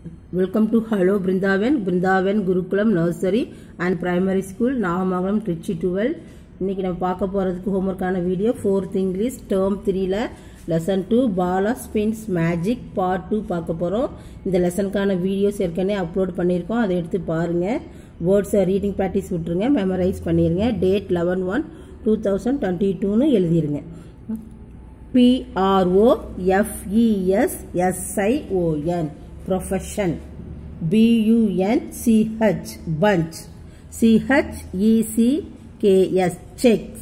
Welcome to Hello Brindavan, Brindavan Gurukulam Nursery and Primary School, Nagamangalam Tiruchi டுவெல் இன்னைக்கு நம்ம பார்க்க போகிறதுக்கு ஹோம்ஒர்க்கான வீடியோ ஃபோர்த் இங்கிலீஷ் டேர்ம் த்ரீல lesson two Bala spins magic part two பார்க்க போகிறோம் இந்த லெசனுக்கான வீடியோஸ் ஏற்கனவே அப்லோட் பண்ணியிருக்கோம் அதை எடுத்து பாருங்கள் வேர்ட்ஸை ரீடிங் ப்ராக்டிஸ் விட்டுருங்க மெமரைஸ் பண்ணிடுங்க date eleven one two thousand twenty டூன்னு எழுதிருங்க P-R-O-F-E-S-S-I-O-N profession B-U-N-C-H bunch C-H-E-C-K-S checks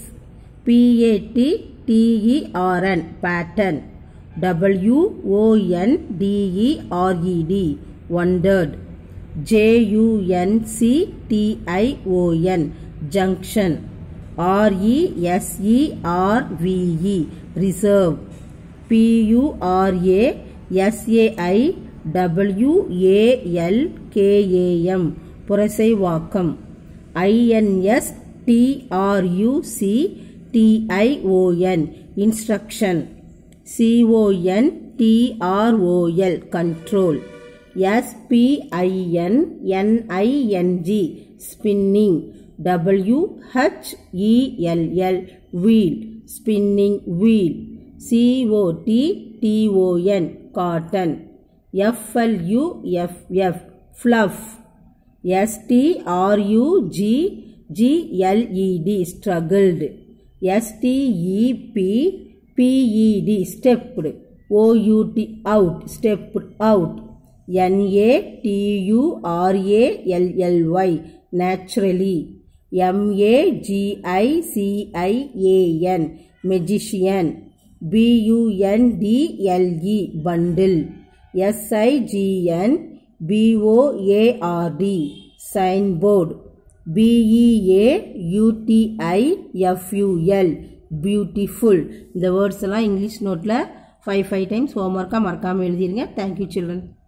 P-A-T-T-E-R-N pattern W-O-N-D-E-R-E-D wondered J-U-N-C-T-I-O-N junction R-E-S-E-R-V-E reserve P-U-R-A-S-A-I-W-A-L-K-A-M Purasawalkam I-N-S-T-R-U-C-T-I-O-N instruction C-O-N-T-R-O-L control S-P-I-N-N-I-N-G spinning W-H-E-L-L wheel spinning wheel C-O-T-T-O-N cotton F-L-U-F-F fluff S-T-R-U-G-G-L-E-D struggled S-T-E-P-P-E-D stepped O-U-T out stepped out N-A-T-U-R-A-L-L-Y naturally M-A-G-I-C-I-A-N magician B-U-N-D-L-E bundle S-I-G-N B-O-A-R-D signboard B-E-A-U-T-I-F-U-L beautiful இந்த words எல்லாம் English நோட்டில் five five times ஹோம்ஒர்க்காக மறக்காமல் எழுதிருங்க thank you children